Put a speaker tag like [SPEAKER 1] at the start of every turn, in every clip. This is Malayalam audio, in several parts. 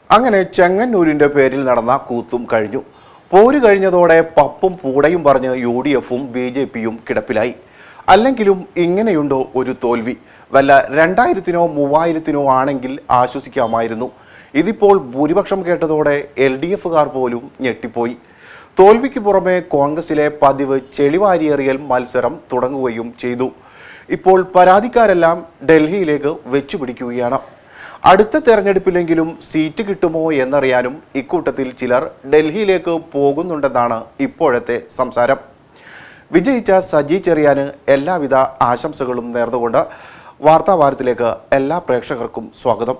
[SPEAKER 1] അങ്ങനെ ചെങ്ങന്നൂരിന്റെ പേരിൽ നടന്ന കൂത്തും കഴിഞ്ഞു പോര് കഴിഞ്ഞതോടെ പപ്പും പൂടയും പറഞ്ഞ് യു ഡി എഫും ബി ജെ പിയും കിടപ്പിലായി അല്ലെങ്കിലും ഇങ്ങനെയുണ്ടോ ഒരു തോൽവി വല്ല രണ്ടായിരത്തിനോ മൂവായിരത്തിനോ ആണെങ്കിൽ ആശ്വസിക്കാമായിരുന്നു ഇതിപ്പോൾ ഭൂരിപക്ഷം കേട്ടതോടെ എൽ ഡി എഫുകാർ പോലും ഞെട്ടിപ്പോയി തോൽവിക്ക് പുറമെ കോൺഗ്രസിലെ പതിവ് ചെളിവാരിയേറിയൽ മത്സരം തുടങ്ങുകയും ചെയ്തു ഇപ്പോൾ പരാതിക്കാരെല്ലാം ഡൽഹിയിലേക്ക് വെച്ചുപിടിക്കുകയാണ് അടുത്ത തെരഞ്ഞെടുപ്പിലെങ്കിലും സീറ്റ് കിട്ടുമോ എന്നറിയാനും ഇക്കൂട്ടത്തിൽ ചിലർ ഡൽഹിയിലേക്ക് പോകുന്നുണ്ടെന്നാണ് ഇപ്പോഴത്തെ സംസാരം വിജയിച്ച സജി ചെറിയാന് എല്ലാവിധ ആശംസകളും നേർന്നുകൊണ്ട് വാർത്താവാരത്തിലേക്ക് എല്ലാ പ്രേക്ഷകർക്കും സ്വാഗതം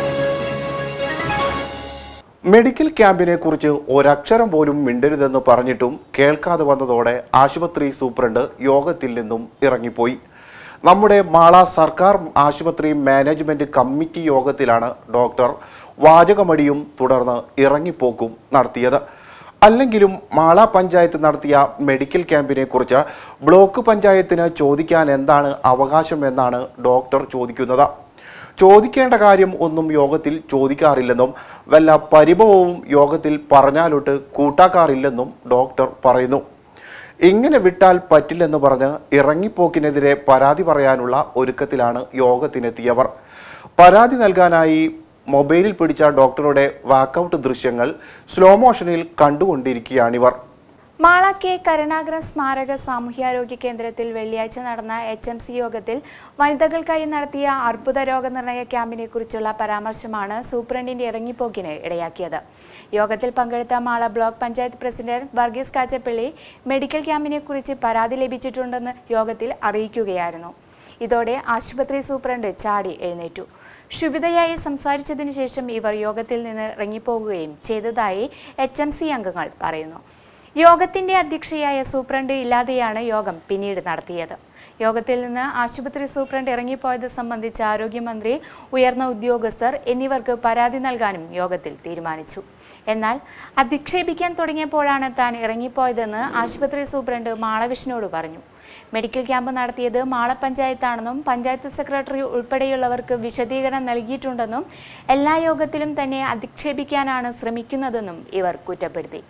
[SPEAKER 1] മെഡിക്കൽ ക്യാമ്പിനെ കുറിച്ച് ഒരക്ഷരം പോലും മിണ്ടരുതെന്ന് പറഞ്ഞിട്ടും കേൾക്കാതെ വന്നതോടെ ആശുപത്രി സൂപ്രണ്ട് യോഗത്തിൽ നിന്നും ഇറങ്ങിപ്പോയി നമ്മുടെ മാള സർക്കാർ ആശുപത്രി മാനേജ്മെന്റ് കമ്മിറ്റി യോഗത്തിലാണ് ഡോക്ടർ വാചകമടിയും തുടർന്ന് ഇറങ്ങിപ്പോക്കും നടത്തിയത് അല്ലെങ്കിലും മാള പഞ്ചായത്ത് നടത്തിയ മെഡിക്കൽ ക്യാമ്പിനെ കുറിച്ച് ബ്ലോക്ക് പഞ്ചായത്തിന് ചോദിക്കാൻ എന്താണ് അവകാശം എന്നാണ് ഡോക്ടർ ചോദിക്കുന്നത് ചോദിക്കേണ്ട കാര്യം ഒന്നും യോഗത്തിൽ ചോദിക്കാറില്ലെന്നും വല്ല പരിഭവവും യോഗത്തിൽ പറഞ്ഞാലൊട്ട് കൂട്ടാക്കാറില്ലെന്നും ഡോക്ടർ പറയുന്നു ഇങ്ങനെ വിട്ടാൽ പറ്റില്ലെന്ന് പറഞ്ഞ് ഇറങ്ങിപ്പോക്കിനെതിരെ പരാതി പറയാനുള്ള ഒരുക്കത്തിലാണ് യോഗത്തിനെത്തിയവർ പരാതി നൽകാനായി മൊബൈലിൽ പിടിച്ച ഡോക്ടറുടെ വാക്കൌട്ട് ദൃശ്യങ്ങൾ സ്ലോ മോഷനിൽ കണ്ടുകൊണ്ടിരിക്കുകയാണിവർ
[SPEAKER 2] മാള കെ കരുണാകരൻ സ്മാരക സാമൂഹ്യാരോഗ്യ കേന്ദ്രത്തിൽ വെള്ളിയാഴ്ച നടന്ന എച്ച് എം സി യോഗത്തിൽ വനിതകൾക്കായി നടത്തിയ അർബുദ രോഗനിർണയ ക്യാമ്പിനെ കുറിച്ചുള്ള പരാമർശമാണ് സൂപ്രണ്ടിന്റെ ഇറങ്ങിപ്പോക്കിന് ഇടയാക്കിയത് യോഗത്തിൽ പങ്കെടുത്ത Mala block panchayat president Varghese Kachappilly medical ക്യാമ്പിനെ കുറിച്ച് പരാതി ലഭിച്ചിട്ടുണ്ടെന്ന് യോഗത്തിൽ അറിയിക്കുകയായിരുന്നു ഇതോടെ ആശുപത്രി സൂപ്രണ്ട് ചാടി എഴുന്നേറ്റു ക്ഷുഭിതയായി സംസാരിച്ചതിനു ശേഷം ഇവർ യോഗത്തിൽ നിന്ന് ഇറങ്ങിപ്പോകുകയും ചെയ്തതായി എച്ച് എം സി അംഗങ്ങൾ പറയുന്നു യോഗത്തിന്റെ അധ്യക്ഷയായ സൂപ്രണ്ട് ഇല്ലാതെയാണ് യോഗം പിന്നീട് നടത്തിയത് യോഗത്തിൽ നിന്ന് ആശുപത്രി സൂപ്രണ്ട് ഇറങ്ങിപ്പോയത് സംബന്ധിച്ച് ആരോഗ്യമന്ത്രി ഉയർന്ന ഉദ്യോഗസ്ഥർ എന്നിവർക്ക് പരാതി നൽകാനും യോഗത്തിൽ തീരുമാനിച്ചു എന്നാൽ അധിക്ഷേപിക്കാൻ തുടങ്ങിയപ്പോഴാണ് താൻ ഇറങ്ങിപ്പോയതെന്ന് ആശുപത്രി സൂപ്രണ്ട് മാളവിഷ്ണുവോട് പറഞ്ഞു മെഡിക്കൽ ക്യാമ്പ് നടത്തിയത് മാള പഞ്ചായത്താണെന്നും പഞ്ചായത്ത് സെക്രട്ടറി ഉൾപ്പെടെയുള്ളവർക്ക് വിശദീകരണം നൽകിയിട്ടുണ്ടെന്നും എല്ലാ യോഗത്തിലും തന്നെ അധിക്ഷേപിക്കാനാണ് ശ്രമിക്കുന്നതെന്നും ഇവർ കുറ്റപ്പെടുത്തി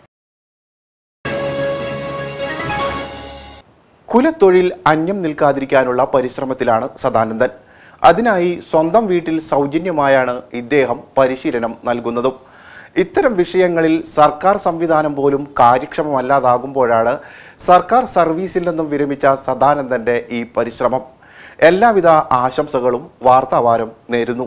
[SPEAKER 1] കുലത്തൊഴിൽ അന്യം നിൽക്കാതിരിക്കാനുള്ള പരിശ്രമത്തിലാണ് സദാനന്ദൻ അതിനായി സ്വന്തം വീട്ടിൽ സൗജന്യമായാണ് ഇദ്ദേഹം പരിശീലനം നൽകുന്നതും ഇത്തരം വിഷയങ്ങളിൽ സർക്കാർ സംവിധാനം പോലും കാര്യക്ഷമമല്ലാതാകുമ്പോഴാണ് സർക്കാർ സർവീസിൽ നിന്നും വിരമിച്ച സദാനന്ദന്റെ ഈ പരിശ്രമം എല്ലാവിധ ആശംസകളും വാർത്താവാരം നേരുന്നു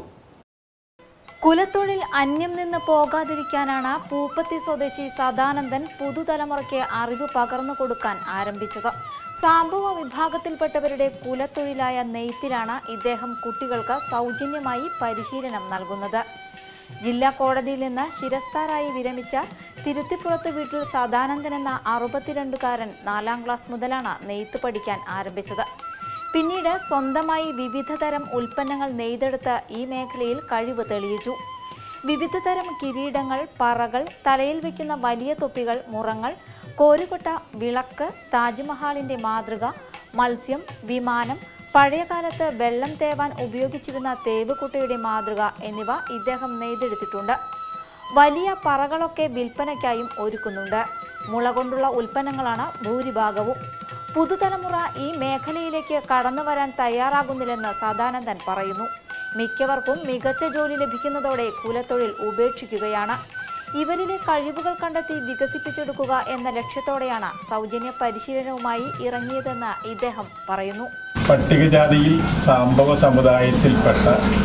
[SPEAKER 3] കുലത്തൊഴിൽ അന്യം നിന്ന് പോകാതിരിക്കാനാണ് പൂപ്പത്തി സ്വദേശി സദാനന്ദൻ പുതുതലമുറയ്ക്ക് അറിവ് പകർന്നു കൊടുക്കാൻ ആരംഭിച്ചത് സാമ്പവ വിഭാഗത്തിൽപ്പെട്ടവരുടെ കുലത്തൊഴിലായ നെയ്ത്തിലാണ് ഇദ്ദേഹം കുട്ടികൾക്ക് സൗജന്യമായി പരിശീലനം നൽകുന്നത് ജില്ലാ കോടതിയിൽ നിന്ന് ശിരസ്താരായി വിരമിച്ച തിരുത്തിപ്പുറത്ത് വീട്ടിൽ സദാനന്ദൻ എന്ന അറുപത്തിരണ്ടുകാരൻ നാലാം ക്ലാസ് മുതലാണ് നെയ്ത്ത് പഠിക്കാൻ ആരംഭിച്ചത് പിന്നീട് സ്വന്തമായി വിവിധതരം ഉൽപ്പന്നങ്ങൾ നെയ്തെടുത്ത് ഈ മേഖലയിൽ കഴിവ് തെളിയിച്ചു വിവിധതരം കിരീടങ്ങൾ പറകൾ തലയിൽ വയ്ക്കുന്ന വലിയ തൊപ്പികൾ മുറങ്ങൾ കോരുകൊട്ട വിളക്ക് താജ്മഹാളിന്റെ മാതൃക മത്സ്യം വിമാനം പഴയകാലത്ത് വെള്ളം തേവാൻ ഉപയോഗിച്ചിരുന്ന തേവുകുട്ടയുടെ മാതൃക എന്നിവ ഇദ്ദേഹം നെയ്തെടുത്തിട്ടുണ്ട് വലിയ പറകളൊക്കെ വിൽപ്പനയ്ക്കായും ഒരുക്കുന്നുണ്ട് മുള കൊണ്ടുള്ള ഉൽപ്പന്നങ്ങളാണ് ഭൂരിഭാഗവും പുതുതലമുറ ഈ മേഖലയിലേക്ക് കടന്നു വരാൻ തയ്യാറാകുന്നില്ലെന്ന് സദാനന്ദൻ പറയുന്നു മിക്കവർക്കും മികച്ച ജോലി ലഭിക്കുന്നതോടെ കുലത്തൊഴിൽ ഉപേക്ഷിക്കുകയാണ് ഇവരിലെ കഴിവുകൾ കണ്ടെത്തി വികസിപ്പിച്ചെടുക്കുക എന്ന ലക്ഷ്യത്തോടെയാണ് സൗജന്യ പരിശീലനവുമായി ഇറങ്ങിയതെന്ന് ഇദ്ദേഹം പറയുന്നു
[SPEAKER 4] പട്ടികജാതിയിൽ സാമ്പവ സമുദായത്തിൽപ്പെട്ട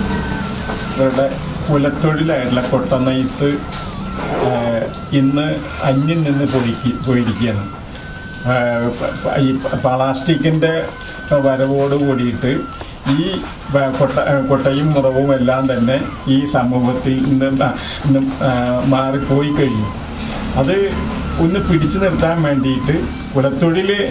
[SPEAKER 4] ഇവരുടെ കുലത്തൊഴിലായിട്ടുള്ള കൊട്ടനെയ്ത്ത് ആഹ്, ഇന്ന് അന്യം നിന്ന് പോയിക്ക് പോയിരിക്കുകയാണ് ആഹ്, പ- പ- ഈ പ്ലാസ്റ്റിക്കിൻ്റെ വരവോട് കൂടിയിട്ട് ഈ വ- കൊട്ട ആഹ്, കൊട്ടയും മുറവും എല്ലാം തന്നെ ഈ സമൂഹത്തിൽ നിന്ന് മ- നിന്നും ആഹ്, മാറിപ്പോയി കഴിഞ്ഞു അത് ഒന്ന് പിടിച്ചു നിർത്താൻ വേണ്ടിയിട്ട് കുലത്തൊഴിൽ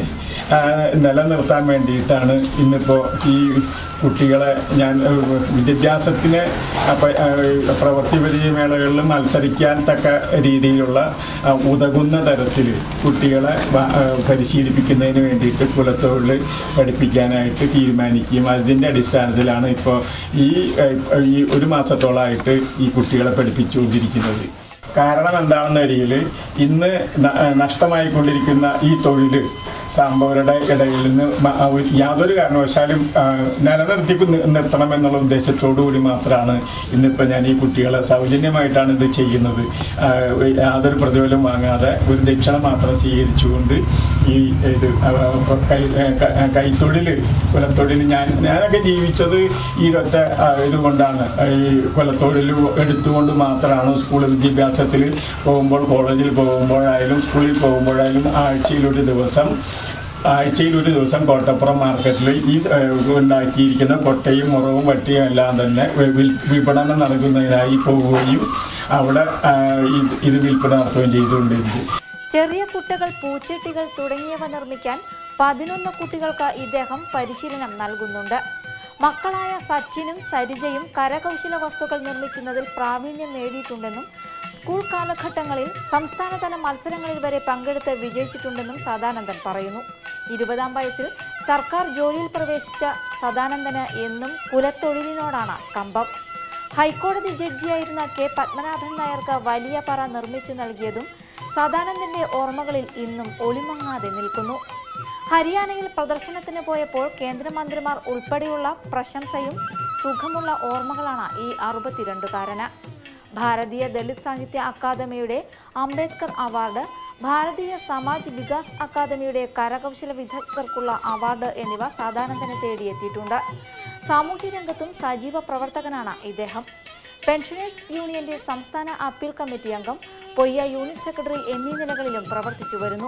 [SPEAKER 4] ആ, നിലനിർത്താൻ വേണ്ടിയിട്ടാണ് ഇന്നിപ്പോൾ ഈ കുട്ടികളെ ഞാൻ ഏഹ്, വിദ്യാഭ്യാസത്തിന് അപ്പ- ഏഹ്, പ്രവൃത്തി പരിചയമേളകളിൽ മത്സരിക്കാൻ തക്ക രീതിയിലുള്ള ആ, ഉതകുന്ന തരത്തിൽ കുട്ടികളെ വ- ആ, പരിശീലിപ്പിക്കുന്നതിന് വേണ്ടിയിട്ട് കുലത്തൊഴിൽ പഠിപ്പിക്കാനായിട്ട് തീരുമാനിക്കുകയും അതിൻ്റെ അടിസ്ഥാനത്തിലാണ് ഇപ്പോൾ ഈ ഏഹ്, ഈ ഒരു മാസത്തോളമായിട്ട് ഈ കുട്ടികളെ പഠിപ്പിച്ചുകൊണ്ടിരിക്കുന്നത് കാരണം എന്താണെന്ന രീതിയിൽ ഇന്ന് ന- നഷ്ടമായിക്കൊണ്ടിരിക്കുന്ന ഈ തൊഴിൽ സാമ്പവരുടെ ഇടയിൽ നിന്ന് മ- ആ ഒരു- യാതൊരു കാരണവശാലും ആ, നിലനിർത്തി നി- നിർത്തണമെന്നുള്ള ഉദ്ദേശത്തോടു കൂടി മാത്രമാണ് ഇന്നിപ്പോൾ ഞാൻ ഈ കുട്ടികളെ സൗജന്യമായിട്ടാണ് ഇത് ചെയ്യുന്നത് ആ, യാതൊരു പ്രതിഫലം വാങ്ങാതെ ഒരു ദക്ഷിണ മാത്രം സ്വീകരിച്ചുകൊണ്ട് ഈ ഇത് ആ, കൈ ക- കൈത്തൊഴിൽ കുലത്തൊഴിൽ ഞാൻ ഞാനൊക്കെ ജീവിച്ചത് ഈ ഒറ്റ ആ, ഇതുകൊണ്ടാണ് ഈ കുലത്തൊഴിൽ എടുത്തുകൊണ്ട് മാത്രമാണ് സ്കൂൾ വിദ്യാഭ്യാസത്തിൽ പോകുമ്പോൾ കോളേജിൽ പോകുമ്പോഴായാലും സ്കൂളിൽ പോകുമ്പോഴായാലും ആഴ്ചയിലൊരു ദിവസം ആഴ്ചയിൽ ഒരു ദിവസം കോട്ടപ്പുറം മാർക്കറ്റിൽ ഈ ഏഹ്, ഉണ്ടാക്കിയിരിക്കുന്ന കൊട്ടയും മുറവും വട്ടിയും എല്ലാം തന്നെ വി- വിൽ- വിപണനം നടക്കുന്നതിനായി പോവുകയും അവിടെ ആ, ഇത് ഇത് വിൽപ്പന നടത്തുകയും ചെയ്തുകൊണ്ടിരുന്നത്
[SPEAKER 3] ചെറിയ കുട്ടകൾ പൂച്ചെട്ടികൾ തുടങ്ങിയവ നിർമ്മിക്കാൻ പതിനൊന്ന് കുട്ടികൾക്ക് ഇദ്ദേഹം പരിശീലനം നൽകുന്നുണ്ട് മക്കളായ സച്ചിനും സരിജയും കരകൗശല വസ്തുക്കൾ നിർമ്മിക്കുന്നതിൽ പ്രാവീണ്യം നേടിയിട്ടുണ്ടെന്നും സ്കൂൾ കാലഘട്ടങ്ങളിൽ സംസ്ഥാനതല മത്സരങ്ങളിൽ വരെ പങ്കെടുത്ത് വിജയിച്ചിട്ടുണ്ടെന്നും സദാനന്ദൻ പറയുന്നു ഇരുപതാം വയസ്സിൽ സർക്കാർ ജോലിയിൽ പ്രവേശിച്ച സദാനന്ദന് എന്നും കുലത്തൊഴിലിനോടാണ് കമ്പം ഹൈക്കോടതി ജഡ്ജിയായിരുന്ന കെ പത്മനാഭൻ നായർക്ക് വലിയ പറ നിർമ്മിച്ചു നൽകിയതും സദാനന്ദന്റെ ഓർമ്മകളിൽ ഇന്നും ഒളിമങ്ങാതെ നിൽക്കുന്നു ഹരിയാനയിൽ പ്രദർശനത്തിന് പോയപ്പോൾ കേന്ദ്രമന്ത്രിമാർ ഉൾപ്പെടെയുള്ള പ്രശംസയും സുഖമുള്ള ഓർമ്മകളാണ് ഈ അറുപത്തിരണ്ടുകാരന് ഭാരതീയ ദളിത് സാഹിത്യ അക്കാദമിയുടെ അംബേദ്കർ അവാർഡ് ഭാരതീയ സമാജ് വികാസ് അക്കാദമിയുടെ കരകൗശല വിദഗ്ധർക്കുള്ള അവാർഡ് എന്നിവ സദാനന്ദനെ തേടിയെത്തിയിട്ടുണ്ട് സാമൂഹ്യ രംഗത്തും സജീവ പ്രവർത്തകനാണ് ഇദ്ദേഹം പെൻഷനേഴ്സ് യൂണിയന്റെ സംസ്ഥാന അപ്പീൽ കമ്മിറ്റി അംഗം പൊയ്യ യൂണിറ്റ് സെക്രട്ടറി എന്നീ നിലകളിലും പ്രവർത്തിച്ചു വരുന്നു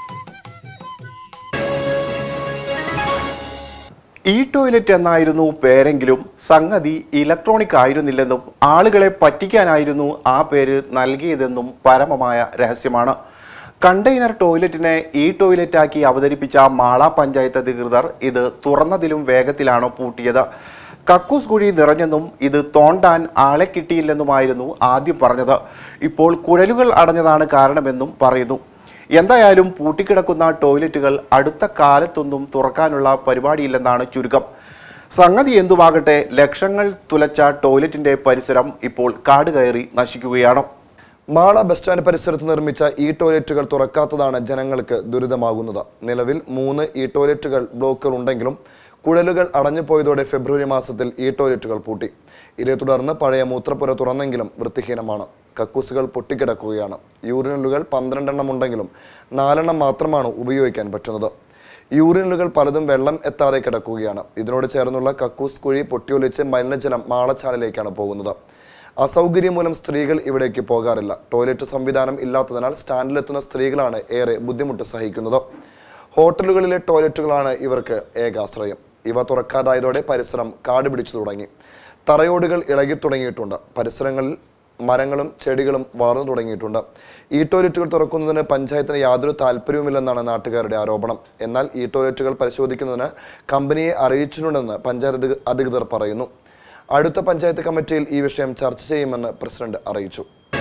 [SPEAKER 1] ഇ ടോയ്ലറ്റ് എന്നായിരുന്നു പേരെങ്കിലും സംഗതി ഇലക്ട്രോണിക് ആയിരുന്നില്ലെന്നും ആളുകളെ പറ്റിക്കാനായിരുന്നു ആ പേര് നൽകിയതെന്നും പരമമായ രഹസ്യമാണ് കണ്ടെയ്നർ ടോയ്ലറ്റിനെ ഇ ടോയ്ലറ്റാക്കി അവതരിപ്പിച്ച മാള പഞ്ചായത്ത് അധികൃതർ ഇത് തുറന്നതിലും വേഗത്തിലാണ് പൂട്ടിയത് കക്കൂസ് കുഴി നിറഞ്ഞെന്നും ഇത് തോണ്ടാൻ ആളെ കിട്ടിയില്ലെന്നുമായിരുന്നു ആദ്യം പറഞ്ഞത് ഇപ്പോൾ കുഴലുകൾ അടഞ്ഞതാണ് കാരണമെന്നും പറയുന്നു എന്തായാലും പൂട്ടിക്കിടക്കുന്ന ടോയ്ലറ്റുകൾ അടുത്ത കാലത്തൊന്നും തുറക്കാനുള്ള പരിപാടിയില്ലെന്നാണ് ചുരുക്കം സംഗതി എന്തുമാകട്ടെ ലക്ഷങ്ങൾ തുലച്ച ടോയ്ലറ്റിന്റെ പരിസരം ഇപ്പോൾ കാട് കയറി നശിക്കുകയാണ്
[SPEAKER 5] മാള ബസ് സ്റ്റാൻഡ് പരിസരത്ത് നിർമ്മിച്ച ഈ ടോയ്ലറ്റുകൾ തുറക്കാത്തതാണ് ജനങ്ങൾക്ക് ദുരിതമാകുന്നത് നിലവിൽ മൂന്ന് ഈ ടോയ്ലറ്റുകൾ ബ്ലോക്കുകൾ ഉണ്ടെങ്കിലും കുഴലുകൾ അടഞ്ഞുപോയതോടെ ഫെബ്രുവരി മാസത്തിൽ ഈ ടോയ്ലറ്റുകൾ പൂട്ടി ഇതേ തുടർന്ന് പഴയ മൂത്രപ്പുര തുറന്നെങ്കിലും വൃത്തിഹീനമാണ് കക്കൂസുകൾ പൊട്ടിക്കിടക്കുകയാണ് യൂറിനലുകൾ പന്ത്രണ്ടെണ്ണം ഉണ്ടെങ്കിലും നാലെണ്ണം മാത്രമാണ് ഉപയോഗിക്കാൻ പറ്റുന്നത് യൂറിനലുകൾ പലതും വെള്ളം എത്താതെ കിടക്കുകയാണ് ഇതിനോട് ചേർന്നുള്ള കക്കൂസ് കുഴി പൊട്ടിയൊലിച്ച് മലിനജലം മാളച്ചാലിലേക്കാണ് പോകുന്നത് അസൗകര്യം മൂലം സ്ത്രീകൾ ഇവിടേക്ക് പോകാറില്ല ടോയ്ലറ്റ് സംവിധാനം ഇല്ലാത്തതിനാൽ സ്റ്റാൻഡിലെത്തുന്ന സ്ത്രീകളാണ് ഏറെ ബുദ്ധിമുട്ട് സഹിക്കുന്നത് ഹോട്ടലുകളിലെ ടോയ്ലറ്റുകളാണ് ഇവർക്ക് ഏകാശ്രയം ഇവ തുറക്കാതായതോടെ പരിസരം കാട് പിടിച്ചു തുടങ്ങി തറയോടുകൾ ഇളകി തുടങ്ങിയിട്ടുണ്ട് പരിസരങ്ങളിൽ മരങ്ങളും ചെടികളും വളർന്നു തുടങ്ങിയിട്ടുണ്ട് ഈ ടോയ്ലറ്റുകൾ തുറക്കുന്നതിന് പഞ്ചായത്തിന് യാതൊരു താല്പര്യവുമില്ലെന്നാണ് നാട്ടുകാരുടെ ആരോപണം എന്നാൽ ഈ ടോയ്ലറ്റുകൾ പരിശോധിക്കുന്നതിന് കമ്പനിയെ അറിയിച്ചിട്ടുണ്ടെന്ന് പഞ്ചായത്ത് അധി- അധികൃതർ പറയുന്നു അടുത്ത പഞ്ചായത്ത് കമ്മിറ്റിയിൽ ഈ വിഷയം ചർച്ച ചെയ്യുമെന്ന് പ്രസിഡന്റ് അറിയിച്ചു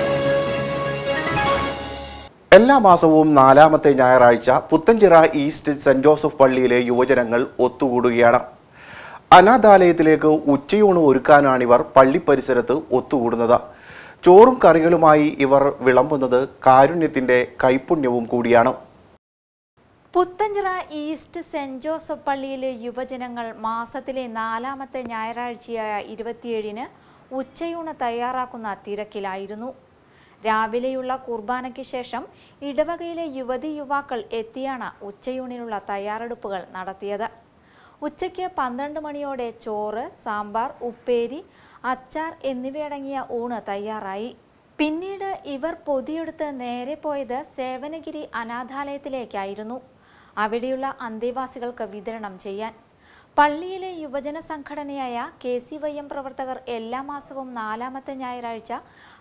[SPEAKER 1] എല്ലാ മാസവും നാലാമത്തെ ഞായറാഴ്ച പുത്തഞ്ചിറ ഈസ്റ്റ് സെന്റ് ജോസഫ് പള്ളിയിലെ യുവജനങ്ങൾ ഒത്തുകൂടുകയാണ് അനാഥാലയത്തിലേക്ക് ഉച്ചയൂണ് ഒരുക്കാനാണിവർ പള്ളി പരിസരത്ത് ഒത്തുകൂടുന്നത് ചോറും കറികളുമായി ഇവർ വിളമ്പുന്നത് കാരുണ്യത്തിന്റെ കൈപുണ്യവും കൂടിയാണ്
[SPEAKER 3] പുത്തഞ്ചിറ ഈസ്റ്റ് സെന്റ് ജോസഫ് പള്ളിയിലെ യുവജനങ്ങൾ മാസത്തിലെ നാലാമത്തെ ഞായറാഴ്ചയായ ഇരുപത്തിയേഴിന് ഉച്ചയൂണ് തയ്യാറാക്കുന്ന തിരക്കിലായിരുന്നു രാവിലെയുള്ള കുർബാനയ്ക്ക് ശേഷം ഇടവകയിലെ യുവതി യുവാക്കൾ എത്തിയാണ് ഉച്ചയൂണിനുള്ള തയ്യാറെടുപ്പുകൾ നടത്തിയത് ഉച്ചയ്ക്ക് പന്ത്രണ്ട് മണിയോടെ ചോറ് സാമ്പാർ ഉപ്പേരി അച്ചാർ എന്നിവയടങ്ങിയ ഊണ് തയ്യാറായി പിന്നീട് ഇവർ പൊതിയെടുത്ത് നേരെ പോയത് സേവനഗിരി അനാഥാലയത്തിലേക്കായിരുന്നു അവിടെയുള്ള അന്തേവാസികൾക്ക് വിതരണം ചെയ്യാൻ പള്ളിയിലെ യുവജന സംഘടനയായ കെ സി വൈ എം പ്രവർത്തകർ എല്ലാ മാസവും നാലാമത്തെ ഞായറാഴ്ച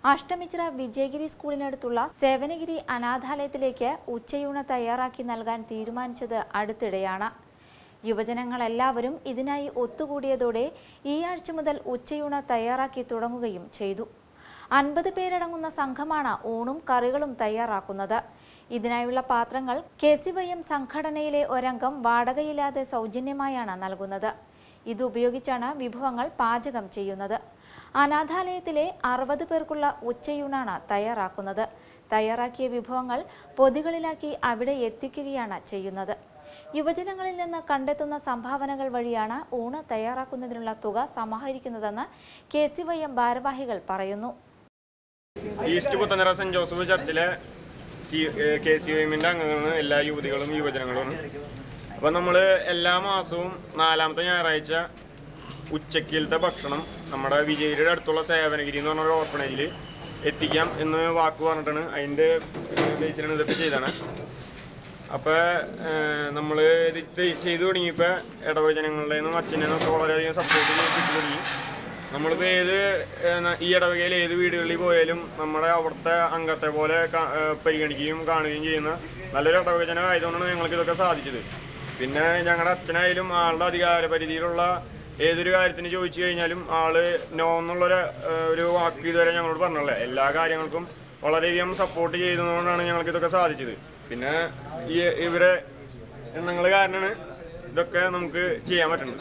[SPEAKER 3] അഷ്ടമിച്ചിറ വിജയഗിരി സ്കൂളിനടുത്തുള്ള സേവനഗിരി അനാഥാലയത്തിലേക്ക് ഉച്ചയൂണ് തയ്യാറാക്കി നൽകാൻ തീരുമാനിച്ചത് അടുത്തിടെയാണ് യുവജനങ്ങളെല്ലാവരും ഇതിനായി ഒത്തുകൂടിയതോടെ ഈ ആഴ്ച മുതൽ ഉച്ചയൂണ് തയ്യാറാക്കി തുടങ്ങുകയും ചെയ്തു അൻപത് പേരടങ്ങുന്ന സംഘമാണ് ഊണും കറികളും തയ്യാറാക്കുന്നത് ഇതിനായുള്ള പാത്രങ്ങൾ കെ സി വൈ എം സംഘടനയിലെ ഒരംഗം വാടകയില്ലാതെ സൗജന്യമായാണ് നൽകുന്നത് ഇത് ഉപയോഗിച്ചാണ് വിഭവങ്ങൾ പാചകം ചെയ്യുന്നത് അനാഥാലയത്തിലെ അറുപത് പേർക്കുള്ള ഉച്ചയൂണാണ് തയ്യാറാക്കുന്നത് തയ്യാറാക്കിയ വിഭവങ്ങൾ പൊതികളിലാക്കി അവിടെ എത്തിക്കുകയാണ് ചെയ്യുന്നത് യുവജനങ്ങളിൽ നിന്ന് കണ്ടെത്തുന്ന സംഭാവനകൾ വഴിയാണ് ഊണ് തയ്യാറാക്കുന്നതിനുള്ള തുക സമാഹരിക്കുന്നതെന്ന് കെ സി വൈ എം ഭാരവാഹികൾ പറയുന്നു
[SPEAKER 6] ഈസ്റ്റ് പുത്തനറ സെന്റ് ജോസഫ് ചർച്ചിലെ സി കെ സി എമ്മിൻ്റെ അംഗങ്ങളാണ് എല്ലാ യുവതികളും യുവജനങ്ങളുമാണ് അപ്പോൾ നമ്മൾ എല്ലാ മാസവും നാലാമത്തെ ഞായറാഴ്ച ഉച്ചക്കിലത്തെ ഭക്ഷണം നമ്മുടെ വിജയയുടെ അടുത്തുള്ള സേവനഗിരി എന്ന് പറഞ്ഞ ഒരു ഓർഫണേജിൽ എത്തിക്കാം എന്ന് വാക്ക് പറഞ്ഞിട്ടാണ് അതിൻ്റെ ബേസിലാണ് ഇതൊക്കെ ചെയ്താണ് അപ്പോൾ നമ്മൾ ഇത് ചെയ്- ചെയ്തു തുടങ്ങിയപ്പോൾ ഇടവചനങ്ങളുടെ നിന്നും അച്ഛനെ നിന്നൊക്കെ വളരെയധികം സപ്പോർട്ട് കിട്ടി തുടങ്ങി നമ്മളിപ്പോൾ ഏത് ഏഹ്, ന- ഈ ഇടവകയിൽ ഏത് വീടുകളിൽ പോയാലും നമ്മുടെ അവിടുത്തെ അംഗത്തെ പോലെ കാ- ഏഹ്, പരിഗണിക്കുകയും കാണുകയും ചെയ്യുന്ന നല്ലൊരു ഇടവചനം ആയതുകൊണ്ടാണ് ഞങ്ങൾക്ക് ഇതൊക്കെ സാധിച്ചത് പിന്നെ ഞങ്ങളുടെ അച്ഛനായാലും ആളുടെ അധികാര പരിധിയിലുള്ള ഏതൊരു കാര്യത്തിന് ചോദിച്ചു കഴിഞ്ഞാലും ആള് നോ എന്നുള്ളൊരു ഏഹ്, ഒരു വാക്ക് ഇതുവരെ ഞങ്ങളോട് പറഞ്ഞല്ലേ എല്ലാ കാര്യങ്ങൾക്കും വളരെയധികം സപ്പോർട്ട് ചെയ്തതുകൊണ്ടാണ് ഞങ്ങൾക്ക് ഇതൊക്കെ സാധിച്ചത് പിന്നെ ഈ ഇവരെ എണ്ണങ്ങൾ കാരണമാണ് ഇതൊക്കെ നമുക്ക് ചെയ്യാൻ പറ്റുന്നത്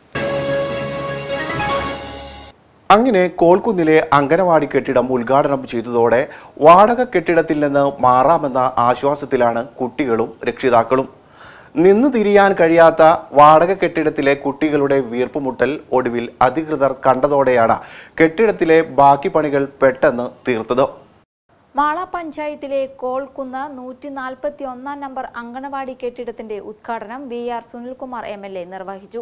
[SPEAKER 1] അങ്ങനെ കോൽക്കുന്നിലെ അങ്കനവാടി കെട്ടിടം ഉദ്ഘാടനം ചെയ്തതോടെ വാടക കെട്ടിടത്തിൽ നിന്ന് മാറാമെന്ന ആശ്വാസത്തിലാണ് കുട്ടികളും രക്ഷിതാക്കളും നിന്ന് തിരിയാൻ കഴിയാത്ത വാടക കെട്ടിടത്തിലെ കുട്ടികളുടെ വീർപ്പുമുട്ടൽ ഒടുവിൽ അധികൃതർ കണ്ടതോടെയാണ് കെട്ടിടത്തിലെ ബാക്കി പണികൾ പെട്ടെന്ന് തീർത്തത്
[SPEAKER 3] മാള പഞ്ചായത്തിലെ കോൾക്കുന്ന് നൂറ്റി നാൽപ്പത്തി ഒന്നാം നമ്പർ അങ്കണവാടി കെട്ടിടത്തിന്റെ ഉദ്ഘാടനം V R Sunilkumar M L A നിർവഹിച്ചു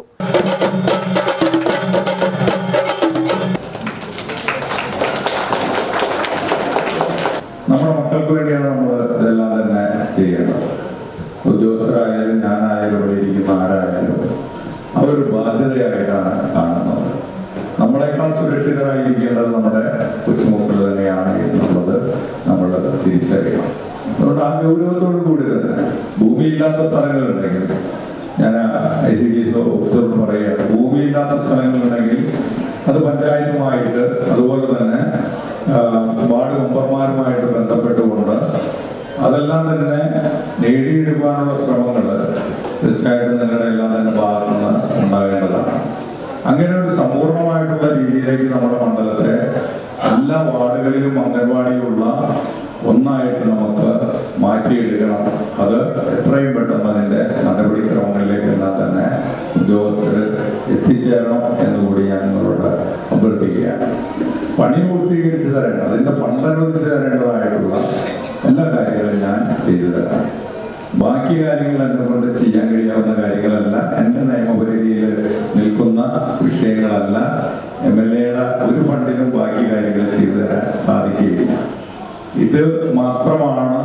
[SPEAKER 7] നമ്മുടെ മക്കൾക്ക് വേണ്ടിയാണ് നമ്മൾ ഇതെല്ലാം തന്നെ ചെയ്യേണ്ടത് ഉദ്യോഗസ്ഥരായാലും ഞാനായാലും ഇവിടെ ഇരിക്കുന്ന ആരായാലും അതൊരു ബാധ്യതയായിട്ടാണ് കാണുന്നത് നമ്മളെക്കാൾ സുരക്ഷിതരായിരിക്കേണ്ടത് നമ്മുടെ കൊച്ചുമക്കൾ തന്നെയാണ് എന്നുള്ളത് നമ്മൾ തിരിച്ചറിയണം അതുകൊണ്ട് ആ ഗൗരവത്തോടു കൂടി തന്നെ ഭൂമിയില്ലാത്ത സ്ഥലങ്ങളുണ്ടെങ്കിൽ ഞാൻ ഐ സി ഡി എസ് ഓഫീസറോട് പറയുകയാണ് ഭൂമിയില്ലാത്ത സ്ഥലങ്ങളുണ്ടെങ്കിൽ അത് പഞ്ചായത്തുമായിട്ട് അതുപോലെ തന്നെ ആ, വാർഡ് മെമ്പർമാരുമായിട്ട് ബന്ധപ്പെട്ടുകൊണ്ട് അതെല്ലാം തന്നെ നേടിയെടുക്കാനുള്ള ശ്രമങ്ങൾ തീർച്ചയായിട്ടും നിങ്ങളുടെ എല്ലാം തന്നെ ഭാഗത്തു നിന്ന് ഉണ്ടാകേണ്ടതാണ് അങ്ങനെ ഒരു സമ്പൂർണ്ണമായിട്ടുള്ള രീതിയിലേക്ക് നമ്മുടെ മണ്ഡലത്തെ എല്ലാ വാർഡുകളിലും അംഗൻവാടിയുള്ള ഒന്നായിട്ട് നമുക്ക് മാറ്റിയെടുക്കണം അത് എത്രയും പെട്ടെന്ന് അതിൻ്റെ നടപടിക്രമങ്ങളിലേക്കെല്ലാം തന്നെ ഉദ്യോഗസ്ഥർ എത്തിച്ചേരണം എന്നുകൂടി ഞാൻ നിങ്ങളോട് അഭ്യർത്ഥിക്കുകയാണ് പണി പൂർത്തീകരിച്ച് തരേണ്ട അതിൻ്റെ ഫണ്ട് അനുവദിച്ച് തരേണ്ടതായിട്ടുള്ള എല്ലാ കാര്യങ്ങളും ഞാൻ ചെയ്തു തരാം ബാക്കി കാര്യങ്ങൾ എന്നെ കൊണ്ട് ചെയ്യാൻ കഴിയാവുന്ന കാര്യങ്ങളല്ല എൻ്റെ നിയമപരിധിയിൽ നിൽക്കുന്ന വിഷയങ്ങളല്ല എം എൽ എയുടെ ഒരു ഫണ്ടിനും ബാക്കി കാര്യങ്ങൾ ചെയ്തു തരാൻ സാധിക്കുകയില്ല ഇത് മാത്രമാണ്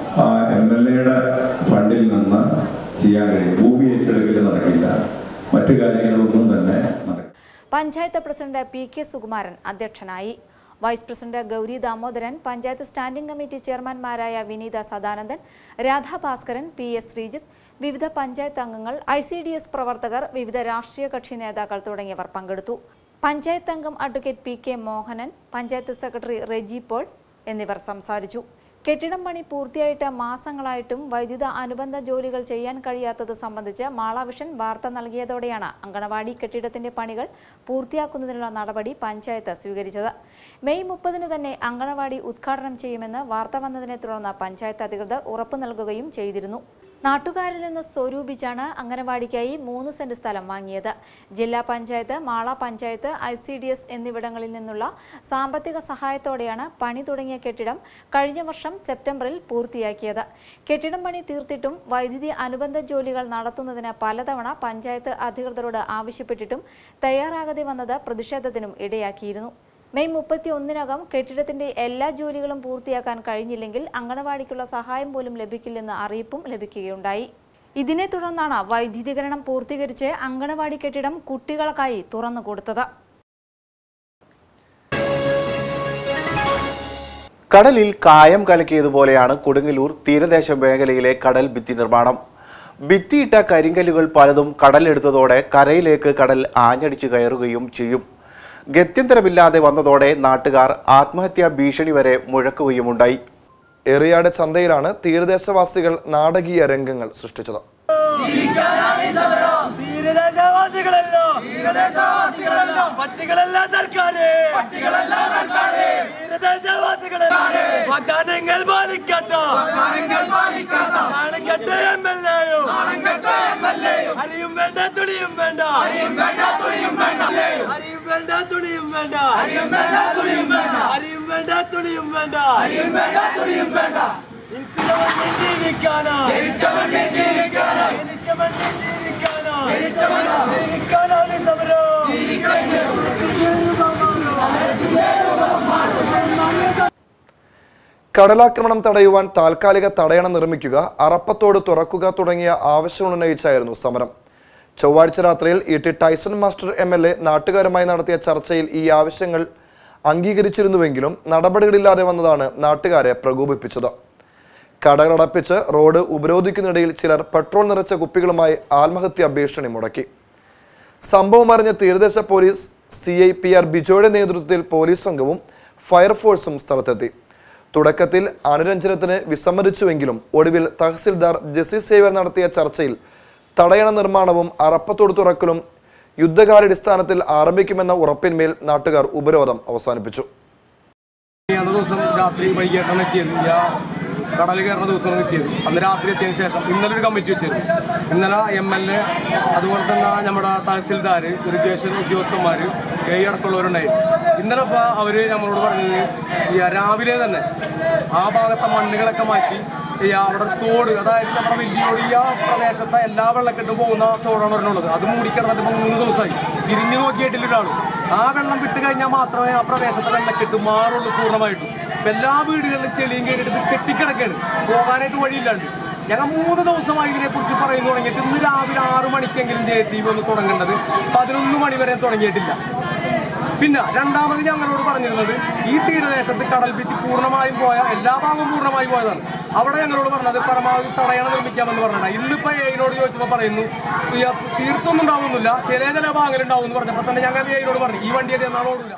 [SPEAKER 7] എം എൽ എയുടെ ഫണ്ടിൽ നിന്ന് ചെയ്യാൻ കഴിയും ഭൂമി ഏറ്റെടുക്കൽ നടക്കില്ല മറ്റു കാര്യങ്ങളൊന്നും തന്നെ നടക്കില്ല
[SPEAKER 3] panchayat president P K Sukumaran അധ്യക്ഷനായി vice president Gauri Damodaran panchayat standing committee ചെയർമാൻമാരായ വിനീത സദാനന്ദൻ രാധാഭാസ്കരൻ പി എസ് ശ്രീജിത്ത് വിവിധ പഞ്ചായത്ത് അംഗങ്ങൾ ഐ സി ഡി എസ് പ്രവർത്തകർ വിവിധ രാഷ്ട്രീയ കക്ഷി നേതാക്കൾ തുടങ്ങിയവർ പങ്കെടുത്തു പഞ്ചായത്ത് അംഗം advocate P K Mohanan panchayat secretary Reji Paul എന്നിവർ സംസാരിച്ചു കെട്ടിടം പണി പൂർത്തിയായിട്ട് മാസങ്ങളായിട്ടും വൈദ്യുത അനുബന്ധ ജോലികൾ ചെയ്യാൻ കഴിയാത്തത് സംബന്ധിച്ച് മാളാവിഷൻ വാർത്ത നൽകിയതോടെയാണ് അങ്കണവാടി കെട്ടിടത്തിന്റെ പണികൾ പൂർത്തിയാക്കുന്നതിനുള്ള നടപടി പഞ്ചായത്ത് സ്വീകരിച്ചത് മെയ് മുപ്പതിന് തന്നെ അങ്കണവാടി ഉദ്ഘാടനം ചെയ്യുമെന്ന് വാർത്ത വന്നതിനെ തുടർന്ന് പഞ്ചായത്ത് അധികൃതർ ഉറപ്പു നൽകുകയും ചെയ്തിരുന്നു നാട്ടുകാരിൽ നിന്ന് സ്വരൂപിച്ചാണ് അംഗനവാടിക്കായി മൂന്ന് സെന്റ് സ്ഥലം വാങ്ങിയത് ജില്ലാ panchayat Mala panchayat I C D S എന്നിവിടങ്ങളിൽ നിന്നുള്ള സാമ്പത്തിക സഹായത്തോടെയാണ് പണി തുടങ്ങിയ കെട്ടിടം കഴിഞ്ഞ വർഷം സെപ്റ്റംബറിൽ പൂർത്തിയാക്കിയത് കെട്ടിടം പണി തീർത്തിട്ടും വൈദ്യുതി അനുബന്ധ ജോലികൾ നടത്തുന്നതിന് പലതവണ പഞ്ചായത്ത് അധികൃതരോട് ആവശ്യപ്പെട്ടിട്ടും തയ്യാറാകാതെ വന്നത് പ്രതിഷേധത്തിനും ഇടയാക്കിയിരുന്നു മെയ് മുപ്പത്തി ഒന്നിനകം കെട്ടിടത്തിന്റെ എല്ലാ ജോലികളും പൂർത്തിയാക്കാൻ കഴിഞ്ഞില്ലെങ്കിൽ അങ്കണവാടിക്കുള്ള സഹായം പോലും ലഭിക്കില്ലെന്ന് അറിയിപ്പും ലഭിക്കുകയുണ്ടായി ഇതിനെ തുടർന്നാണ് വൈദ്യുതീകരണം പൂർത്തീകരിച്ച് അങ്കണവാടി കെട്ടിടം കുട്ടികൾക്കായി തുറന്നു കൊടുത്തത്
[SPEAKER 1] കടലിൽ കായം കലക്കിയതുപോലെയാണ് കൊടുങ്ങല്ലൂർ തീരദേശ മേഖലയിലെ കടൽ ഭിത്തി നിർമ്മാണം ഭിത്തിയിട്ട കരിങ്കല്ലുകൾ പലതും കടലെടുത്തതോടെ കരയിലേക്ക് കടൽ ആഞ്ഞടിച്ചു കയറുകയും ചെയ്യും ഗത്യന്തരമില്ലാതെ വന്നതോടെ നാട്ടുകാർ ആത്മഹത്യാ ഭീഷണി വരെ മുഴക്കുകയുമുണ്ടായി
[SPEAKER 5] എറിയാട് ചന്തയിലാണ് തീരദേശവാസികൾ നാടകീയ രംഗങ്ങൾ സൃഷ്ടിച്ചത്
[SPEAKER 8] തീരദേശവാസികളല്ലോ തീരദേശവാസികളല്ലോ പട്ടികളല്ല സർക്കാര് പട്ടികളല്ല സർക്കാര് തീരദേശവാസികളല്ലോ വാഗ്ദാനങ്ങൾ പാലിക്കട്ട വാഗ്ദാനങ്ങൾ പാലിക്കട്ട നാണം കെട്ട എം എൽ എയോ നാണം കെട്ട എം എൽ എയോ അരിയും വേണ്ട തുണിയും വേണ്ട അരിയും വേണ്ട തുണിയും വേണ്ട അരിയും വേണ്ട തുണിയും വേണ്ട അരിയും വേണ്ട തുണിയും വേണ്ട അരിയും വേണ്ട തുണിയും വേണ്ട അരിയും വേണ്ട തുണിയും വേണ്ട എനിക്കുള്ളവൻ ജീവിക്കാനാ ജനിച്ചവൻ ജീവിക്കാനാ ജനിച്ചവൻ ജീവിക്കാനാ ജനിച്ചവൻ ജീവിക്കാനാണ് സമരം
[SPEAKER 5] കടലാക്രമണം തടയുവാൻ താൽക്കാലിക തടയണ നിർമ്മിക്കുക അറപ്പത്തോട് തുറക്കുക തുടങ്ങിയ ആവശ്യം ഉന്നയിച്ചായിരുന്നു സമരം ചൊവ്വാഴ്ച രാത്രിയിൽ E T Tyson master M L A നാട്ടുകാരുമായി നടത്തിയ ചർച്ചയിൽ ഈ ആവശ്യങ്ങൾ അംഗീകരിച്ചിരുന്നുവെങ്കിലും നടപടികളില്ലാതെ വന്നതാണ് നാട്ടുകാരെ പ്രകോപിപ്പിച്ചത് കടകളടപ്പിച്ച് റോഡ് ഉപരോധിക്കുന്നതിനിടയിൽ ചിലർ പെട്രോൾ നിറച്ച കുപ്പികളുമായി ആത്മഹത്യാ ഭീഷണി മുടക്കി സംഭവം അറിഞ്ഞ തീരദേശ police C I P R ബിജോയുടെ നേതൃത്വത്തിൽ പോലീസ് സംഘവും ഫയർഫോഴ്സും സ്ഥലത്തെത്തി തുടക്കത്തിൽ അനുരഞ്ജനത്തിന് വിസമ്മതിച്ചുവെങ്കിലും ഒടുവിൽ തഹസിൽദാർ ജെസി സേവർ നടത്തിയ ചർച്ചയിൽ തടയണ നിർമ്മാണവും അറപ്പത്തോട് തുറക്കലും യുദ്ധകാലാടിസ്ഥാനത്തിൽ ആരംഭിക്കുമെന്ന ഉറപ്പിന്മേൽ നാട്ടുകാർ ഉപരോധം അവസാനിപ്പിച്ചു
[SPEAKER 9] അന്ന് ദിവസം രാത്രി വൈകിട്ടാണ് എത്തിയത് ഞാൻ കടൽ കയറുന്ന ദിവസമാണ് എത്തിയത് അന്ന് രാത്രി എത്തിയതിനു ശേഷം ഇന്നലെ ഒരു കമ്മിറ്റി വെച്ചിരുന്നു ഇന്നലെ എം എൽ എ അതുപോലെ തന്നെ നമ്മുടെ തഹസിൽദാർ ഇറിഗേഷൻ ഉദ്യോഗസ്ഥന്മാർ കൈ അടക്കമുള്ളവരുണ്ടായി ഇന്നലെ ഇപ്പോൾ അവർ നമ്മളോട് പറഞ്ഞത് ഈ രാവിലെ തന്നെ ആ ഭാഗത്തെ മണ്ണുകളൊക്കെ മാറ്റി ഈ അവിടെ തോട് അതായത് നമ്മുടെ വലിയോട് ഈ ആ പ്രദേശത്തെ എല്ലാ വെള്ളക്കെട്ടും പോകുന്ന തോടാണ് പറഞ്ഞുള്ളത് അത് മൂടിക്കിടന്നിട്ട് ഇപ്പൊ മൂന്ന് ദിവസമായി തിരിഞ്ഞു നോക്കിയിട്ടില്ല ഒരാളും ആ വെള്ളം വിട്ട് കഴിഞ്ഞാൽ മാത്രമേ ആ പ്രദേശത്തെ വെള്ളക്കെട്ട് മാറുള്ളൂ പൂർണ്ണമായിട്ടും ഇപ്പൊ എല്ലാ വീടുകളിലും ചെളിയും കയറിയിട്ട് ഇത് കെട്ടിക്കിടക്കാണ് പോകാനായിട്ട് വഴിയില്ലാണ്ട് ഞങ്ങൾ മൂന്ന് ദിവസമായി ഇതിനെ കുറിച്ച് പറയുന്നു തുടങ്ങിയിട്ട് ഇന്ന് രാവിലെ ആറു മണിക്കെങ്കിലും ജെ സി ബി ഒന്ന് തുടങ്ങേണ്ടത് പതിനൊന്ന് മണി വരെ തുടങ്ങിയിട്ടില്ല പിന്നെ രണ്ടാമത് ഞങ്ങളോട് പറഞ്ഞിരുന്നത് ഈ തീരദേശത്ത് കടൽ ഭിത്തി പൂർണ്ണമായും പോയ എല്ലാ ഭാഗവും പൂർണ്ണമായും പോയതാണ് അവിടെ ഞങ്ങളോട് പറഞ്ഞത് പരമാവധി തടയണ നിർമ്മിക്കാമെന്ന് പറഞ്ഞിട്ടുണ്ട് ഇന്നിപ്പോ എയിനോട് ചോദിച്ചപ്പോൾ പറയുന്നു ഈ തീർത്തൊന്നും ഉണ്ടാവുന്നില്ല ചില ചില ഭാഗങ്ങളുണ്ടാവും എന്ന് പറഞ്ഞപ്പോൾ തന്നെ ഞങ്ങൾ എയിനോട് പറഞ്ഞു ഈ വണ്ടി അത് എന്നാൾ ഓടില്ല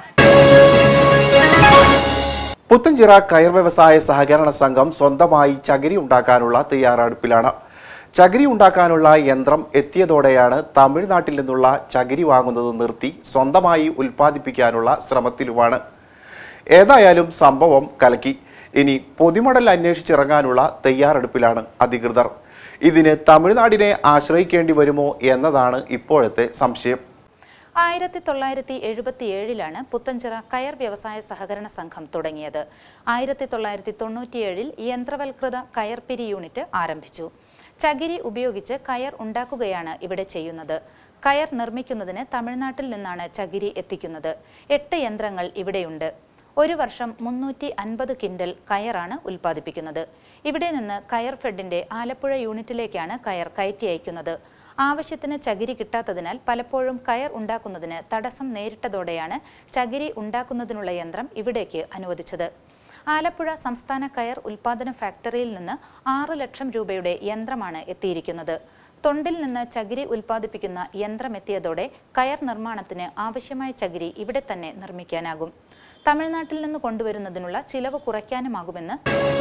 [SPEAKER 1] പുത്തഞ്ചിറ കയർ വ്യവസായ സഹകരണ സംഘം സ്വന്തമായി ചകിരി ഉണ്ടാക്കാനുള്ള തയ്യാറെടുപ്പിലാണ് ചകിരി ഉണ്ടാക്കാനുള്ള യന്ത്രം എത്തിയതോടെയാണ് തമിഴ്നാട്ടിൽ നിന്നുള്ള ചകിരി വാങ്ങുന്നത് നിർത്തി സ്വന്തമായി ഉൽപ്പാദിപ്പിക്കാനുള്ള ശ്രമത്തിലുമാണ് ഏതായാലും സംഭവം കലക്കി ഇനി പൊതിമടൽ അന്വേഷിച്ചിറങ്ങാനുള്ള തയ്യാറെടുപ്പിലാണ് അധികൃതർ ഇതിന് തമിഴ്നാടിനെ ആശ്രയിക്കേണ്ടി വരുമോ എന്നതാണ് ഇപ്പോഴത്തെ സംശയം
[SPEAKER 10] ആയിരത്തി തൊള്ളായിരത്തി എഴുപത്തി ഏഴിലാണ് പുത്തഞ്ചിറ കയർ വ്യവസായ സഹകരണ സംഘം തുടങ്ങിയത് ആയിരത്തി തൊള്ളായിരത്തി തൊണ്ണൂറ്റിയേഴിൽ യന്ത്രവൽകൃത കയർപിരി യൂണിറ്റ് ആരംഭിച്ചു ചകിരി ഉപയോഗിച്ച് കയർ ഉണ്ടാക്കുകയാണ് ഇവിടെ ചെയ്യുന്നത് കയർ നിർമ്മിക്കുന്നതിന് തമിഴ്നാട്ടിൽ നിന്നാണ് ചകിരി എത്തിക്കുന്നത് എട്ട് യന്ത്രങ്ങൾ ഇവിടെയുണ്ട് ഒരു വർഷം മുന്നൂറ്റി അൻപത് കിൻഡൽ കയറാണ് ഉൽപ്പാദിപ്പിക്കുന്നത് ഇവിടെ നിന്ന് കയർ ഫെഡിന്റെ ആലപ്പുഴ യൂണിറ്റിലേക്കാണ് കയർ കയറ്റി അയക്കുന്നത് ആവശ്യത്തിന് ചകിരി കിട്ടാത്തതിനാൽ പലപ്പോഴും കയർ ഉണ്ടാക്കുന്നതിന് തടസ്സം നേരിട്ടതോടെയാണ് ചകിരി ഉണ്ടാക്കുന്നതിനുള്ള യന്ത്രം ഇവിടേക്ക് അനുവദിച്ചത് ആലപ്പുഴ സംസ്ഥാന കയർ ഉൽപാദന ഫാക്ടറിയിൽ നിന്ന് ആറ് ലക്ഷം രൂപയുടെ യന്ത്രമാണ് എത്തിയിരിക്കുന്നത് തൊണ്ടിൽ നിന്ന് ചകിരി ഉൽപ്പാദിപ്പിക്കുന്ന യന്ത്രം എത്തിയതോടെ കയർ നിർമ്മാണത്തിന് ആവശ്യമായ ചകിരി ഇവിടെ തന്നെ നിർമ്മിക്കാനാകും തമിഴ്നാട്ടിൽ നിന്ന് കൊണ്ടുവരുന്നതിനുള്ള ചിലവ് കുറയ്ക്കാനുമാകുമെന്ന്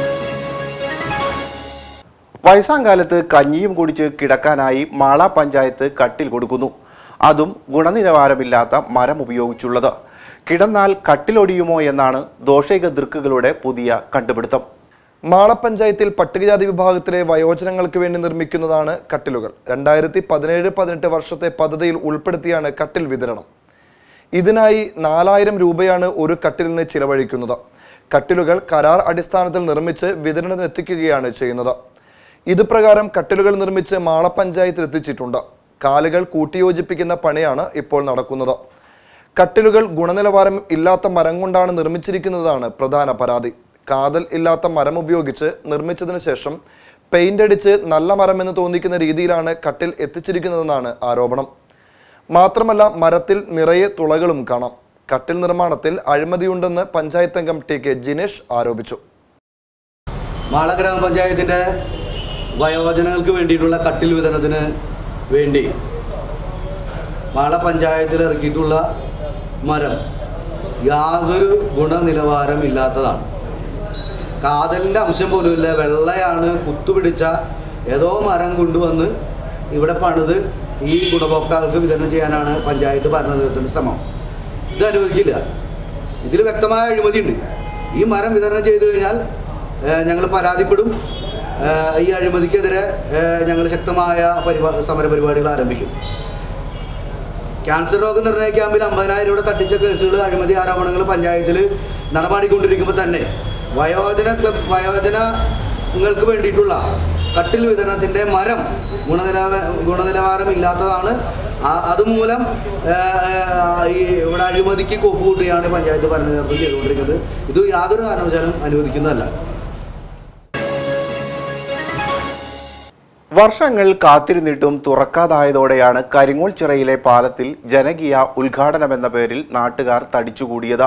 [SPEAKER 1] വയസ്സാങ്കാലത്ത് കഞ്ഞിയും കുടിച്ച് കിടക്കാനായി മാള പഞ്ചായത്ത് കട്ടിൽ കൊടുക്കുന്നു അതും ഗുണനിലവാരമില്ലാത്ത മരം ഉപയോഗിച്ചുള്ളത് കിടന്നാൽ കട്ടിലൊടിയുമോ എന്നാണ് ദോഷൈക ദൃക്കുകളുടെ പുതിയ കണ്ടുപിടുത്തം
[SPEAKER 5] മാളപ്പഞ്ചായത്തിൽ പട്ടികജാതി വിഭാഗത്തിലെ വയോജനങ്ങൾക്ക് വേണ്ടി നിർമ്മിക്കുന്നതാണ് കട്ടിലുകൾ രണ്ടായിരത്തി പതിനേഴ് പതിനെട്ട് വർഷത്തെ പദ്ധതിയിൽ ഉൾപ്പെടുത്തിയാണ് കട്ടിൽ വിതരണം ഇതിനായി നാലായിരം രൂപയാണ് ഒരു കട്ടിലിന് ചിലവഴിക്കുന്നത് കട്ടിലുകൾ കരാർ അടിസ്ഥാനത്തിൽ നിർമ്മിച്ച് വിതരണത്തിനെത്തിക്കുകയാണ് ചെയ്യുന്നത് ഇത് പ്രകാരം കട്ടിലുകൾ നിർമ്മിച്ച് മാളപ്പഞ്ചായത്തിൽ എത്തിച്ചിട്ടുണ്ട് കാലുകൾ കൂട്ടിയോജിപ്പിക്കുന്ന പണിയാണ് ഇപ്പോൾ നടക്കുന്നത് കട്ടിലുകൾ ഗുണനിലവാരം ഇല്ലാത്ത മരം കൊണ്ടാണ് നിർമ്മിച്ചിരിക്കുന്നതാണ് പ്രധാന പരാതി കാതൽ ഇല്ലാത്ത മരം ഉപയോഗിച്ച് നിർമ്മിച്ചതിന് ശേഷം പെയിന്റ് അടിച്ച് നല്ല മരമെന്ന് തോന്നിക്കുന്ന രീതിയിലാണ് കട്ടിൽ എത്തിച്ചിരിക്കുന്നതെന്നാണ് ആരോപണം മാത്രമല്ല മരത്തിൽ നിറയെ തുളകളും കാണാം കട്ടിൽ നിർമ്മാണത്തിൽ അഴിമതിയുണ്ടെന്ന് പഞ്ചായത്ത് അംഗം ടി കെ ജിനേഷ് ആരോപിച്ചു
[SPEAKER 11] മാള ഗ്രാമപഞ്ചായത്തിൻ്റെ വയോജനങ്ങൾക്ക് വേണ്ടിയിട്ടുള്ള കട്ടിൽ വിതരണത്തിന് വേണ്ടി മാള പഞ്ചായത്തിൽ ഇറക്കിയിട്ടുള്ള മരം യാതൊരു ഗുണനിലവാരം ഇല്ലാത്തതാണ് കാതലിൻ്റെ അംശം പോലുമില്ല വെള്ളയാണ് കുത്തുപിടിച്ച ഏതോ മരം കൊണ്ടുവന്ന് ഇവിടെ പണിത് ഈ ഗുണഭോക്താക്കൾക്ക് വിതരണം ചെയ്യാനാണ് പഞ്ചായത്ത് ഭരണനേതൃത്വത്തിൻ്റെ ശ്രമം ഇത് അനുവദിക്കില്ല ഇതിൽ വ്യക്തമായ അഴിമതിയുണ്ട് ഈ മരം വിതരണം ചെയ്തു കഴിഞ്ഞാൽ ഞങ്ങൾ പരാതിപ്പെടും ഏഹ് ഈ അഴിമതിക്കെതിരെ ഞങ്ങൾ ശക്തമായ പരിപാ സമരപരിപാടികൾ ആരംഭിക്കും ക്യാൻസർ രോഗ നിർണയ ക്യാമ്പിൽ അമ്പതിനായിരം രൂപ തട്ടിച്ച കേസുകൾ അഴിമതി ആരോപണങ്ങൾ പഞ്ചായത്തിൽ നടപാടിക്കൊണ്ടിരിക്കുമ്പോൾ തന്നെ വയോജന ക്ലബ് വയോജനങ്ങൾക്ക് വേണ്ടിയിട്ടുള്ള കട്ടിൽ വിതരണത്തിൻ്റെ മരം ഗുണനിലവാര ഗുണനിലവാരമില്ലാത്തതാണ് ആ- അതുമൂലം ആ, ആ, ഈ ഇവിടെ അഴിമതിക്ക് കൊപ്പുകൂട്ടിയാണ് പഞ്ചായത്ത് ഭരണ നേതൃത്വം ചെയ്തുകൊണ്ടിരിക്കുന്നത് ഇത് യാതൊരു കാരണവശാലും അനുവദിക്കുന്നതല്ല
[SPEAKER 1] വർഷങ്ങൾ കാത്തിരുന്നിട്ടും തുറക്കാതായതോടെയാണ് കരിങ്ങോൾ ചിറയിലെ പാലത്തിൽ ജനകീയ ഉദ്ഘാടനമെന്ന പേരിൽ നാട്ടുകാർ തടിച്ചുകൂടിയത്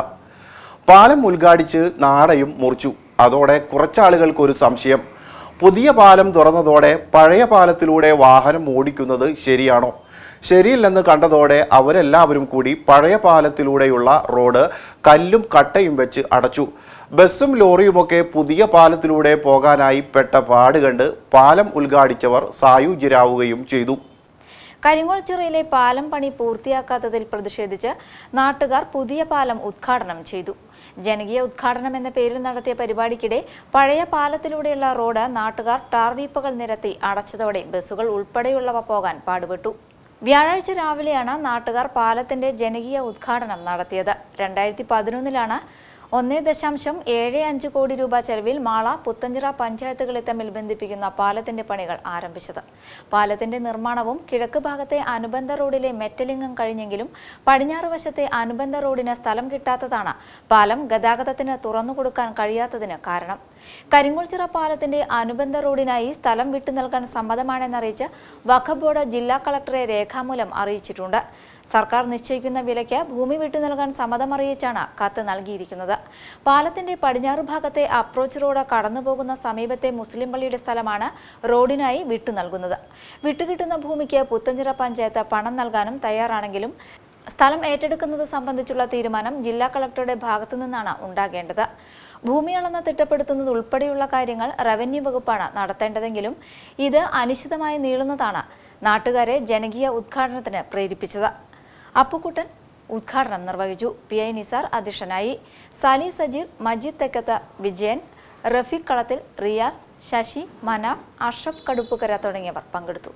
[SPEAKER 1] പാലം ഉദ്ഘാടിച്ച് നാടയും മുറിച്ചു അതോടെ കുറച്ചാളുകൾക്കൊരു സംശയം പുതിയ പാലം തുറന്നതോടെ പഴയ പാലത്തിലൂടെ വാഹനം ഓടിക്കുന്നത് ശരിയാണോ ശരിയില്ലെന്ന് കണ്ടതോടെ അവരെല്ലാവരും കൂടി പഴയ പാലത്തിലൂടെയുള്ള റോഡ് കല്ലും കട്ടയും വെച്ച് അടച്ചു ബസ്സും ലോറിയുമൊക്കെ പുതിയ പാലത്തിലൂടെ പോകാനായി പെട്ട പാട് കണ്ട് പാലം ഉദ്ഘാടിച്ചവർ സായുജ്യരാവുകയും ചെയ്തു
[SPEAKER 3] കരിങ്ങോൾ ചിറയിലെ പാലം പണി പൂർത്തിയാക്കാത്തതിൽ പ്രതിഷേധിച്ച് നാട്ടുകാർ പുതിയ പാലം ഉദ്ഘാടനം ചെയ്തു ജനകീയ ഉദ്ഘാടനം എന്ന പേരിൽ നടത്തിയ പരിപാടിക്കിടെ പഴയ പാലത്തിലൂടെയുള്ള റോഡ് നാട്ടുകാർ ടാർവീപ്പകൾ നിരത്തി അടച്ചതോടെ ബസ്സുകൾ ഉൾപ്പെടെയുള്ളവ പോകാൻ പാടുപെട്ടു വ്യാഴാഴ്ച രാവിലെയാണ് നാട്ടുകാർ പാലത്തിന്റെ ജനകീയ ഉദ്ഘാടനം നടത്തിയത് രണ്ടായിരത്തി പതിനൊന്നിലാണ് ഒന്നേ ദശാംശം ഏഴ് അഞ്ച് കോടി രൂപ ചെലവിൽ മാള പുത്തഞ്ചിറ പഞ്ചായത്തുകളെ തമ്മിൽ ബന്ധിപ്പിക്കുന്ന പാലത്തിന്റെ പണികൾ ആരംഭിച്ചത് പാലത്തിന്റെ നിർമ്മാണവും കിഴക്ക് ഭാഗത്തെ അനുബന്ധ റോഡിലെ മെറ്റലിംഗം കഴിഞ്ഞെങ്കിലും പടിഞ്ഞാറ് വശത്തെ അനുബന്ധ റോഡിന് സ്ഥലം കിട്ടാത്തതാണ് പാലം ഗതാഗതത്തിന് തുറന്നുകൊടുക്കാൻ കഴിയാത്തതിന് കാരണം കരിങ്ങോൾച്ചിറ പാലത്തിന്റെ അനുബന്ധ റോഡിനായി സ്ഥലം വിട്ടു നൽകാൻ സമ്മതമാണെന്നറിയിച്ച് വഖഫ് ബോർഡ് ജില്ലാ കളക്ടറെ രേഖാമൂലം അറിയിച്ചിട്ടുണ്ട് സർക്കാർ നിശ്ചയിക്കുന്ന വിലയ്ക്ക് ഭൂമി വിട്ടു നൽകാൻ സമ്മതമറിയിച്ചാണ് കത്ത് നൽകിയിരിക്കുന്നത് പാലത്തിന്റെ പടിഞ്ഞാറ് ഭാഗത്തെ അപ്രോച്ച് റോഡ് കടന്നുപോകുന്ന സമീപത്തെ മുസ്ലിം പള്ളിയുടെ സ്ഥലമാണ് റോഡിനായി വിട്ടു നൽകുന്നത് വിട്ടുകിട്ടുന്ന ഭൂമിക്ക് പുത്തഞ്ചിറ പഞ്ചായത്ത് പണം നൽകാനും തയ്യാറാണെങ്കിലും സ്ഥലം ഏറ്റെടുക്കുന്നത് സംബന്ധിച്ചുള്ള തീരുമാനം ജില്ലാ കളക്ടറുടെ ഭാഗത്തു നിന്നാണ് ഉണ്ടാകേണ്ടത് ഭൂമി അളന്ന് തിട്ടപ്പെടുത്തുന്നത് ഉൾപ്പെടെയുള്ള കാര്യങ്ങൾ റവന്യൂ വകുപ്പാണ് നടത്തേണ്ടതെങ്കിലും ഇത് അനിശ്ചിതമായി നീളുന്നതാണ് നാട്ടുകാരെ ജനകീയ ഉദ്ഘാടനത്തിന് പ്രേരിപ്പിച്ചത് അപ്പുക്കുട്ടൻ ഉദ്ഘാടനം നിർവഹിച്ചു പി ഐ നിസാർ അധ്യക്ഷനായി സാലി സജീർ മജീദ് തെക്കത്ത് വിജയൻ റഫീഖ് കളത്തിൽ റിയാസ് ശശി മനാഫ് അഷ്റഫ് കടുപ്പുകര തുടങ്ങിയവർ പങ്കെടുത്തു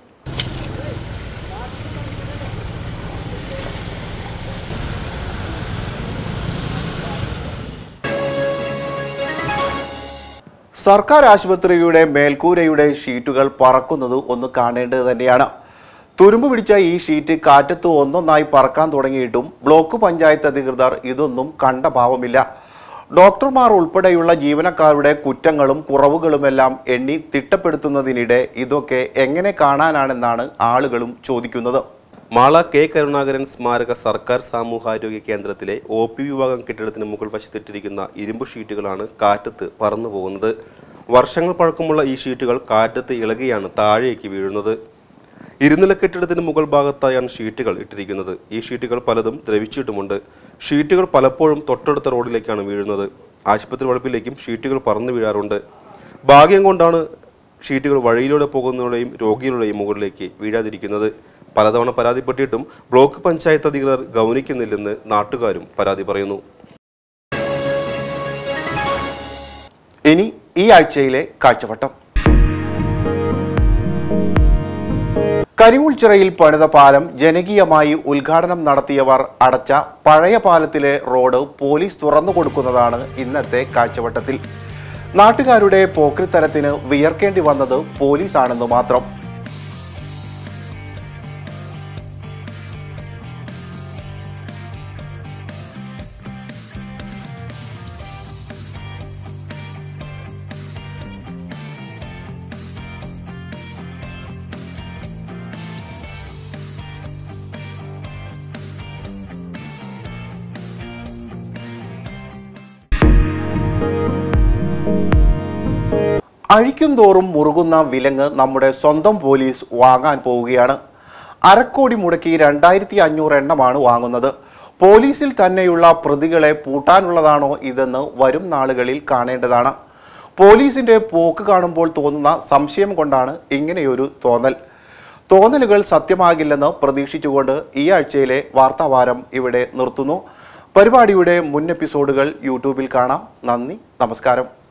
[SPEAKER 1] സർക്കാർ ആശുപത്രിയുടെ മേൽക്കൂരയുടെ ഷീറ്റുകൾ പറക്കുന്നത് ഒന്ന് കാണേണ്ടത് തന്നെയാണ് തുരുമ്പ് പിടിച്ച ഈ ഷീറ്റ് കാറ്റത്ത് ഒന്നൊന്നായി പറക്കാൻ തുടങ്ങിയിട്ടും ബ്ലോക്ക് പഞ്ചായത്ത് അധികൃതർ ഇതൊന്നും കണ്ട ഭാവമില്ല ഡോക്ടർമാർ ഉൾപ്പെടെയുള്ള ജീവനക്കാരുടെ കുറ്റങ്ങളും കുറവുകളുമെല്ലാം എണ്ണി തിട്ടപ്പെടുത്തുന്നതിനിടെ ഇതൊക്കെ എങ്ങനെ കാണാനാണെന്നാണ് ആളുകളും ചോദിക്കുന്നത്
[SPEAKER 12] മാള കെ കരുണാകരൻ സ്മാരക സർക്കാർ സാമൂഹാരോഗ്യ കേന്ദ്രത്തിലെ ഒ പി വിഭാഗം കെട്ടിടത്തിന് മുകൾ വശത്തിട്ടിരിക്കുന്ന ഇരുമ്പ് ഷീറ്റുകളാണ് കാറ്റത്ത് പറന്നു പോകുന്നത് വർഷങ്ങൾ പഴക്കമുള്ള ഈ ഷീറ്റുകൾ കാറ്റത്ത് ഇളകിയാണ് താഴേക്ക് വീഴുന്നത് ഇരുനില കെട്ടിടത്തിന് മുകൾ ഭാഗത്തായാണ് ഷീറ്റുകൾ ഇട്ടിരിക്കുന്നത് ഈ ഷീറ്റുകൾ പലതും ദ്രവിച്ചിട്ടുമുണ്ട് ഷീറ്റുകൾ പലപ്പോഴും തൊട്ടടുത്ത റോഡിലേക്കാണ് വീഴുന്നത് ആശുപത്രി വളപ്പിലേക്കും ഷീറ്റുകൾ പറന്നു വീഴാറുണ്ട് ഭാഗ്യം കൊണ്ടാണ് ഷീറ്റുകൾ വഴിയിലൂടെ പോകുന്നവരുടെയും രോഗികളുടെയും മുകളിലേക്ക് വീഴാതിരിക്കുന്നത് പലതവണ പരാതിപ്പെട്ടിട്ടും ബ്ലോക്ക് പഞ്ചായത്ത് അധികൃതർ ഗൗനിക്കുന്നില്ലെന്ന് നാട്ടുകാരും പരാതി പറയുന്നു
[SPEAKER 1] ഇനി ഈ ആഴ്ചയിലെ കാഴ്ചവട്ടം കരിമുൾച്ചിറയിൽ പണിത പാലം ജനകീയമായി ഉദ്ഘാടനം നടത്തിയവർ അടച്ച പഴയ പാലത്തിലെ റോഡ് പോലീസ് തുറന്നു കൊടുക്കുന്നതാണ് ഇന്നത്തെ കാഴ്ചവട്ടത്തിൽ നാട്ടുകാരുടെ പോക്രിത്തരത്തിന് വിയർക്കേണ്ടി വന്നത് പോലീസാണെന്ന് മാത്രം അഴിക്കും തോറും മുറുകുന്ന വിലങ്ങ് നമ്മുടെ സ്വന്തം പോലീസ് വാങ്ങാൻ പോവുകയാണ് അരക്കോടി മുടക്കി രണ്ടായിരത്തി അഞ്ഞൂറ് എണ്ണമാണ് വാങ്ങുന്നത് പോലീസിൽ തന്നെയുള്ള പ്രതികളെ പൂട്ടാനുള്ളതാണോ ഇതെന്ന് വരും നാളുകളിൽ കാണേണ്ടതാണ് പോലീസിന്റെ പോക്ക് കാണുമ്പോൾ തോന്നുന്ന സംശയം കൊണ്ടാണ് ഇങ്ങനെയൊരു തോന്നൽ തോന്നലുകൾ സത്യമാകില്ലെന്ന് പ്രതീക്ഷിച്ചുകൊണ്ട് ഈ ആഴ്ചയിലെ വാർത്താവാരം ഇവിടെ നിർത്തുന്നു പരിപാടിയുടെ മുൻ എപ്പിസോഡുകൾ യൂട്യൂബിൽ കാണാം നന്ദി നമസ്കാരം